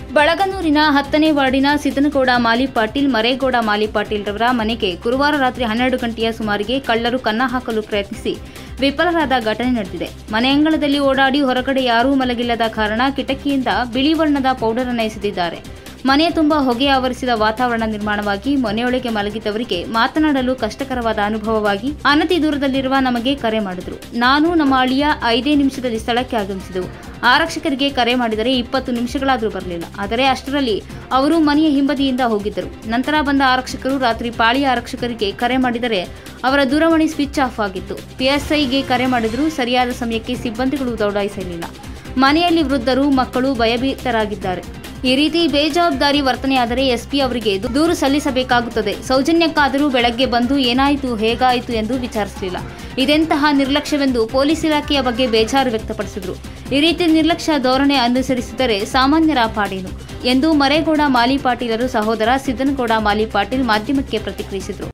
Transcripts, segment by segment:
ಬಳಗನೂರಿನ ಹತ್ತನೇ ವಾರ್ಡಿನ ಸಿದ್ದನಗೌಡ ಮಾಲಿ ಪಾಟೀಲ್ ಮರೇಗೌಡ ಮಾಲಿ ಪಾಟೀಲ್ ರವರ ಮನೆಗೆ ಗುರುವಾರ ರಾತ್ರಿ ಹನ್ನೆರಡು ಗಂಟೆಯ ಸುಮಾರಿಗೆ ಕಳ್ಳರು ಕನ್ನ ಹಾಕಲು ಪ್ರಯತ್ನಿಸಿ ವಿಫಲರಾದ ಘಟನೆ ನಡೆದಿದೆ ಮನೆ ಅಂಗಳದಲ್ಲಿ ಓಡಾಡಿ ಹೊರಗಡೆ ಯಾರೂ ಮಲಗಿಲ್ಲದ ಕಾರಣ ಕಿಟಕಿಯಿಂದ ಬಿಳಿ ವರ್ಣದ ಪೌಡರ್ ಅನ್ನು ಎಸೆದಿದ್ದಾರೆ ಮನೆಯ ತುಂಬ ಹೊಗೆ ಆವರಿಸಿದ ವಾತಾವರಣ ನಿರ್ಮಾಣವಾಗಿ ಮನೆಯೊಳಗೆ ಮಲಗಿದ್ದವರಿಗೆ ಮಾತನಾಡಲು ಕಷ್ಟಕರವಾದ ಅನುಭವವಾಗಿ ಅನತಿ ದೂರದಲ್ಲಿರುವ ನಮಗೆ ಕರೆ ಮಾಡಿದ್ರು ನಾನು ನಮ್ಮ ಅಳಿಯ ಐದೇ ನಿಮಿಷದಲ್ಲಿ ಸ್ಥಳಕ್ಕೆ ಆಗಮಿಸಿದೆವು ಆರಕ್ಷಕರಿಗೆ ಕರೆ ಮಾಡಿದರೆ ಇಪ್ಪತ್ತು ನಿಮಿಷಗಳಾದರೂ ಬರಲಿಲ್ಲ ಆದರೆ ಅಷ್ಟರಲ್ಲಿ ಅವರು ಮನೆಯ ಹಿಂಬದಿಯಿಂದ ಹೋಗಿದ್ದರು ನಂತರ ಬಂದ ಆರಕ್ಷಕರು ರಾತ್ರಿ ಪಾಳಿಯ ಆರಕ್ಷಕರಿಗೆ ಕರೆ ಮಾಡಿದರೆ ಅವರ ದೂರವಾಣಿ ಸ್ವಿಚ್ ಆಫ್ ಆಗಿತ್ತು ಪಿಎಸ್ಐಗೆ ಕರೆ ಮಾಡಿದರೂ ಸರಿಯಾದ ಸಮಯಕ್ಕೆ ಸಿಬ್ಬಂದಿಗಳು ದೌಡಾಯಿಸಲಿಲ್ಲ ಮನೆಯಲ್ಲಿ ವೃದ್ಧರು ಮಕ್ಕಳು ಭಯಭೀತರಾಗಿದ್ದಾರೆ ಈ ರೀತಿ ಬೇಜವಾಬ್ದಾರಿ ವರ್ತನೆಯಾದರೆ ಎಸ್ಪಿ ಅವರಿಗೆ ದೂರು ಸಲ್ಲಿಸಬೇಕಾಗುತ್ತದೆ ಸೌಜನ್ಯಕ್ಕಾದರೂ ಬೆಳಗ್ಗೆ ಬಂದು ಏನಾಯಿತು ಹೇಗಾಯಿತು ಎಂದು ವಿಚಾರಿಸಲಿಲ್ಲ ಇದೆಂತಹ ನಿರ್ಲಕ್ಷ್ಯವೆಂದು ಪೊಲೀಸ್ ಇಲಾಖೆಯ ಬಗ್ಗೆ ಬೇಜಾರು ವ್ಯಕ್ತಪಡಿಸಿದರು ಈ ರೀತಿ ನಿರ್ಲಕ್ಷ್ಯ ಧೋರಣೆ ಅನುಸರಿಸಿದರೆ ಸಾಮಾನ್ಯರ ಪಾಡೇನು ಎಂದು ಮರೇಗೌಡ ಮಾಲಿ ಪಾಟೀಲರು ಸಹೋದರ ಸಿದ್ದನಗೌಡ ಮಾಲಿ ಪಾಟೀಲ್ ಮಾಧ್ಯಮಕ್ಕೆ ಪ್ರತಿಕ್ರಿಯಿಸಿದರು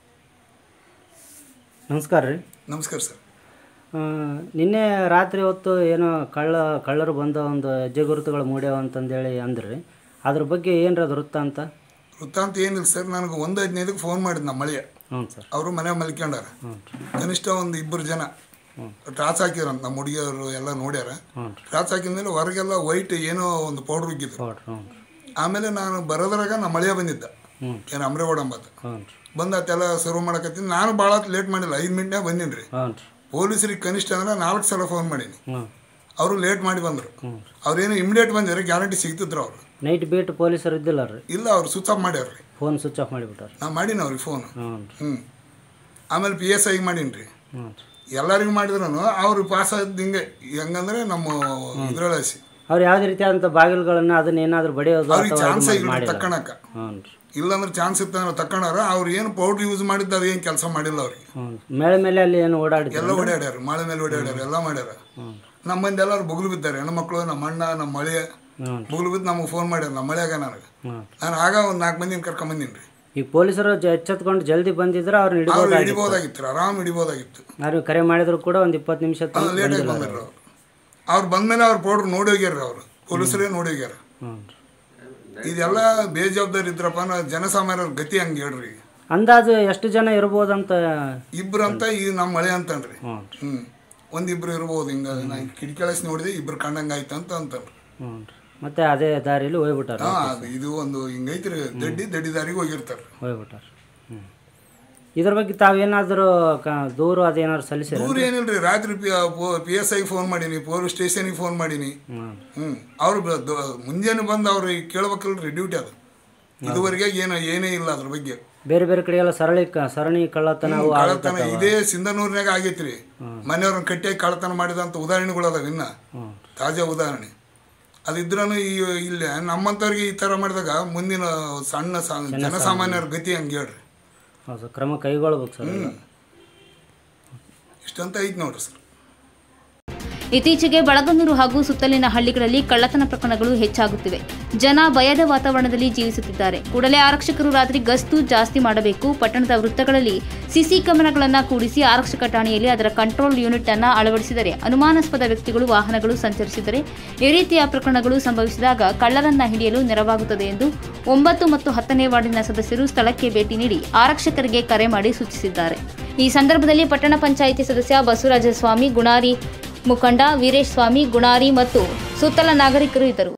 ನಮಸ್ಕಾರ ರೀ ನಮಸ್ಕಾರ ಸರ್ ಆ, ನಿನ್ನೆ ರಾತ್ರಿ ಹೊತ್ತು ಏನೋ ಕಳ್ಳ ಕಳ್ಳರು ಬಂದ ಒಂದು ಹೆಜ್ಜೆ ಗುರುತುಗಳು ಮೂಡ್ಯಾವ ಅಂತಂದೇಳಿ ಅಂದ್ರಿ ಅದ್ರ ಬಗ್ಗೆ ಏನ್ರಿ ಅದು ವೃತ್ತ ಅಂತ ವೃತ್ತಾಂತ ಏನಿಲ್ಲ ಸರ್ ನನಗೆ ಒಂದು ಹದಿನೈದಕ್ಕೆ ಫೋನ್ ಮಾಡಿದ್ ನಮ್ಮ ಮಳೆಯ ಹ್ಞೂ ಸರ್ ಅವರು ಮನೆ ಮಲ್ಕೊಂಡಾರ ಹ್ಞೂ ಕನಿಷ್ಠ ಒಂದು ಇಬ್ಬರು ಜನ ಟ್ರಾಸ್ ಹಾಕಿರಂತ ನಮ್ಮ ಹುಡುಗಿಯರು ಎಲ್ಲ ನೋಡ್ಯಾರ ಹ್ಞೂ ಟ್ರಾಸ್ ಹಾಕಿದ ಮೇಲೆ ಹೊರಗೆಲ್ಲ ವೈಟ್ ಏನೋ ಒಂದು ಪೌಡ್ರ್ ಉಗ್ಗಿದ್ರು ಹೌದು ಹ್ಞೂ ಆಮೇಲೆ ನಾನು ಬರೋದ್ರಾಗ ನಮ್ಮ ಮಳೆಯ ಬಂದಿದ್ದ ಹ್ಞೂ ಏನು ಅಮ್ರೇಗೌಡ ಅಂಬತ್ತ ಹ್ಞೂ ಬಂದು ಅತ್ತೆಲ್ಲ ಸರ್ವ್ ಮಾಡಕತ್ತೀನಿ ನಾನು ಭಾಳ ಲೇಟ್ ಮಾಡಿಲ್ಲ ಐದು ಮಿನಿಟ್ನಾಗ ಬಂದೀನಿ ರೀ ಹ್ಞೂ ರೀ ಪೊಲೀಸರಿಗೆ ಕನಿಷ್ಠ ಅಂದ್ರೆ ನಾಲ್ಕು ಸಲ ಫೋನ್ ಮಾಡೀನಿ ಹ್ಞೂ ಅವರು ಲೇಟ್ ಮಾಡಿ ಬಂದರು ಹ್ಞೂ ಅವ್ರೇನು ಇಮಿಡಿಯೇಟ್ ಬಂದಿದ್ರೆ ಗ್ಯಾರಂಟಿ ಸಿಗ್ತಿದ್ರು ಅವರು ನೈಟ್ ಬೀಟ್ ಪೊಲೀಸರು ಇದ್ದಿಲ್ಲ ರೀ ಇಲ್ಲ ಅವ್ರು ಸ್ವಿಚ್ ಆಫ್ ಮಾಡ್ಯಾರ ರೀ ಫೋನ್ ಸ್ವಿಚ್ ಆಫ್ ಮಾಡಿಬಿಟ್ಟಾರ ನಾ ಮಾಡೀನಿ ಅವ್ರಿಗೆ ಫೋನು ಹ್ಞೂ ರೀ ಹ್ಞೂ ಆಮೇಲೆ ಪಿ ಎಸ್ ಐಗೆ ಮಾಡೀನಿ ರೀ ಹ್ಞೂ ರೀ ಎಲ್ಲರಿಗೂ ಮಾಡಿದ್ರು ಅವ್ರು ಪಾಸ್ ಆದ್ ಹಿಂಗೆ ಹೆಂಗಂದ್ರೆ ನಮ್ಮ ಇದ್ರೊಳಸಿ ಅವ್ರು ಯಾವುದೇ ರೀತಿಯಾದಂಥ ಬಾಗಿಲುಗಳನ್ನ ಅದನ್ನ ಏನಾದರೂ ಬಡಿಯೋದು ಅವ್ರಿಗೆ ಅಥವಾ ಚಾನ್ಸ್ ಇದು ಇಲ್ಲ ಮಾಡಿಲ್ಲ ತಕ್ಕಣಕ್ಕ ಹ್ಞೂ ರೀ ಇಲ್ಲಾಂದ್ರೆ ಚಾನ್ಸ್ ಇತ್ತಂದ್ರೆ ತಕ್ಕಣಾರ ಅವ್ರು ಏನು ಪೌಡ್ರ್ ಯೂಸ್ ಮಾಡಿದ್ದು ಅದು ಏನು ಕೆಲಸ ಮಾಡಿಲ್ಲ ಅವ್ರಿಗೆ ಹ್ಞೂ ಮೇಲೆ ಮೇಲೆ ಅಲ್ಲಿ ಏನು ಓಡಾಡಿದ್ರು ಎಲ್ಲ ಓಡಾಡ್ಯಾರ ಮಳೆ ಮೇಲೆ ಓಡಾಡ್ಯಾರ ಎಲ್ಲ ಮಾಡ್ಯಾರ ನಮ್ಮ ಮಂದಿ ಎಲ್ಲರೂ ಬುಗುಲು ಬಿದ್ದಾರೆ ಹೆಣ್ಮಕ್ಳು ನಮ್ಮ ಅಣ್ಣ ನಮ್ಮ ಮಳೆ ಹ್ಞೂ ಬುಗುಲು ಬಿದ್ದು ನಮಗೆ ಫೋನ್ ಮಾಡ್ಯಾರ ನಮ್ಮ ಮಳೆಯಾಗ ನನಗೆ ಹ್ಞೂ ನಾನು ಆಗ ಒಂದು ನಾಲ್ಕು ಮಂದಿನ ಕರ್ಕೊಂಬಂದಿನಿ ರೀ ಈಗ ಪೊಲೀಸರು ಜ- ಎಚ್ಚೆತ್ಕೊಂಡು ಜಲ್ದಿ ಬಂದಿದ್ರೆ ಅವ್ರನ್ನ ಅವ್ರು ಹಿಡಿಬೋದಾಗಿತ್ತು ಹಿಡಿಬೋದಾಗಿತ್ತು ಆರಾಮ್ ಹಿಡಿಬೋದಾಗಿತ್ತು ನಾವು ಕರೆ ಮಾಡಿದ್ರು ಕೂಡ ಒಂದು ಇಪ್ಪತ್ತು ನಿಮಿಷ ತನಕ ಲೇಟಾಗಿ ಬಂದಿಲ್ಲ ಬಂದ್ರು ಅವ್ರು ಅವ್ರು ಬಂದ್ಮೇಲೆ ಅವ್ರು ಪೌಡ್ರ್ ನೋಡಿ ಹೋಗ್ಯಾರ ಅವರು ಪೊಲೀಸರೇ ನೋಡಿ ಹೋಗ್ಯಾರ ಹ್ಞೂ ಇದೆಲ್ಲ ಬೇಜವಾಬ್ದಾರಿ ಇದ್ರಪ್ಪ ಅಂದ್ರೆ ಜನಸಾಮಾನ್ಯರ ಗತಿ ಹಂಗೆ ಹೇಳ್ರಿ ಅಂದಾಜು ಎಷ್ಟು ಜನ ಇರ್ಬೋದಂತ ಇಬ್ರು ಅಂತ ಈ ನಮ್ಮ ಮಳೆ ಅಂತನ್ರಿ ಹ್ಞೂ ಹ್ಮ್ ಒಂದಿಬ್ರು ಇರ್ಬೋದು ಹಿಂಗ ನಾ ಕಿಟಕಿಳಸಿ ನೋಡಿದೆ ಇಬ್ರು ಕಂಡಂಗ ಆಯ್ತು ಅಂತ ಅಂತನ್ರಿ ಹ್ಞೂ ಮತ್ತೆ ಅದೇ ದಾರಿಲಿ ಹೋಗ್ಬಿಟ್ಟಾರ ಹಾ ಅದು ಇದು ಒಂದು ಹಿಂಗೈತ್ರಿ ದಡ್ಡಿ ದಡ್ಡಿ ದಾರಿಗೆ ಹೋಗಿರ್ತಾರ ಹೋಗ್ಬಿಟ್ಟಾರ ಹ್ಞೂ ಇದ್ರ ಬಗ್ಗೆ ತಾವೇನಾದರೂ ಕ ದೂರು ಅದೇನಾದ್ರು ಸಲ್ಲಿಸಿರ ದೂರ ಏನಿಲ್ರಿ ರಾತ್ರಿ ಪಿ ಎಸ್ ಐ ಫೋನ್ ಮಾಡೀನಿ ಪೊಲೀಸ್ ಸ್ಟೇಷನಿಗೆ ಫೋನ್ ಮಾಡೀನಿ ಹ್ಞೂ ಹ್ಮ್ ಅವ್ರು ಬ- ದ- ಮುಂಜಾನೆ ಬಂದು ಅವ್ರು ಕೇಳ್ಬೇಕಲ್ರಿ ಡ್ಯೂಟಿ ಅದು ಇದುವರೆಗೆ ಏನು ಏನೇ ಇಲ್ಲ ಅದ್ರ ಬಗ್ಗೆ ಬೇರೆ ಬೇರೆ ಕಡೆ ಎಲ್ಲ ಸರಳಿ ಕ ಸರಣಿ ಕಳ್ಳತನ ಅವು ಕಳ್ಳತನ ಇದೇ ಸಿಂಧನೂರಿನಾಗ ಆಗೈತ್ರಿ ಮನೆಯವ್ರನ್ನ ಕಟ್ಟಿಯಾಗಿ ಕಳ್ಳತನ ಮಾಡಿದಂಥ ಉದಾಹರಣೆಗಳು ಅದಾವ ಇನ್ನ ಹ್ಞೂ ತಾಜಾ ಉದಾಹರಣೆ ಅದಿದ್ರೂ ಈ ಇಲ್ಲಿ ನಮ್ಮಂಥವ್ರಿಗೆ ಈ ಥರ ಮಾಡಿದಾಗ ಮುಂದಿನ ಸಣ್ಣ ಸಾ- ಜನಸಾಮಾನ್ಯರ ಗತಿ ಹಂಗೆ ಹೇಳ್ರಿ ಹೌದು ಸರ್ ಕ್ರಮ ಕೈಗೊಳ್ಬೇಕು ಸರ್ ಎಲ್ಲ. ಇಷ್ಟಂತ ಐತಿ ನೋಡ್ರಿ ಸರ್ ಇತ್ತೀಚೆಗೆ ಬಳಗನೂರು ಹಾಗೂ ಸುತ್ತಲಿನ ಹಳ್ಳಿಗಳಲ್ಲಿ ಕಳ್ಳತನ ಪ್ರಕರಣಗಳು ಹೆಚ್ಚಾಗುತ್ತಿವೆ ಜನ ಭಯದ ವಾತಾವರಣದಲ್ಲಿ ಜೀವಿಸುತ್ತಿದ್ದಾರೆ ಕೂಡಲೇ ಆರಕ್ಷಕರು ರಾತ್ರಿ ಗಸ್ತು ಜಾಸ್ತಿ ಮಾಡಬೇಕು ಪಟ್ಟಣದ ವೃತ್ತಗಳಲ್ಲಿ ಸಿಸಿ ಕ್ಯಾಮೆರಾಗಳನ್ನು ಕೂಡಿಸಿ ಆರಕ್ಷಕ ಠಾಣೆಯಲ್ಲಿ ಅದರ ಕಂಟ್ರೋಲ್ ಯೂನಿಟ್ ಅನ್ನು ಅಳವಡಿಸಿದರೆ ಅನುಮಾನಾಸ್ಪದ ವ್ಯಕ್ತಿಗಳು ವಾಹನಗಳು ಸಂಚರಿಸಿದರೆ ಈ ರೀತಿಯ ಪ್ರಕರಣಗಳು ಸಂಭವಿಸಿದಾಗ ಕಳ್ಳರನ್ನ ಹಿಡಿಯಲು ನೆರವಾಗುತ್ತದೆ ಎಂದು ಒಂಬತ್ತು ಮತ್ತು ಹತ್ತನೇ ವಾರ್ಡಿನ ಸದಸ್ಯರು ಸ್ಥಳಕ್ಕೆ ಭೇಟಿ ನೀಡಿ ಆರಕ್ಷಕರಿಗೆ ಕರೆ ಮಾಡಿ ಸೂಚಿಸಿದ್ದಾರೆ ಈ ಸಂದರ್ಭದಲ್ಲಿ ಪಟ್ಟಣ ಪಂಚಾಯಿತಿ ಸದಸ್ಯ ಬಸವರಾಜ ಸ್ವಾಮಿ ಗುಣಾರಿ ಮುಖಂಡ ವೀರೇಶ್ ಸ್ವಾಮಿ ಗುಣಾರಿ ಮತ್ತು ಸುತ್ತಲ ನಾಗರಿಕರು ಇದ್ದರು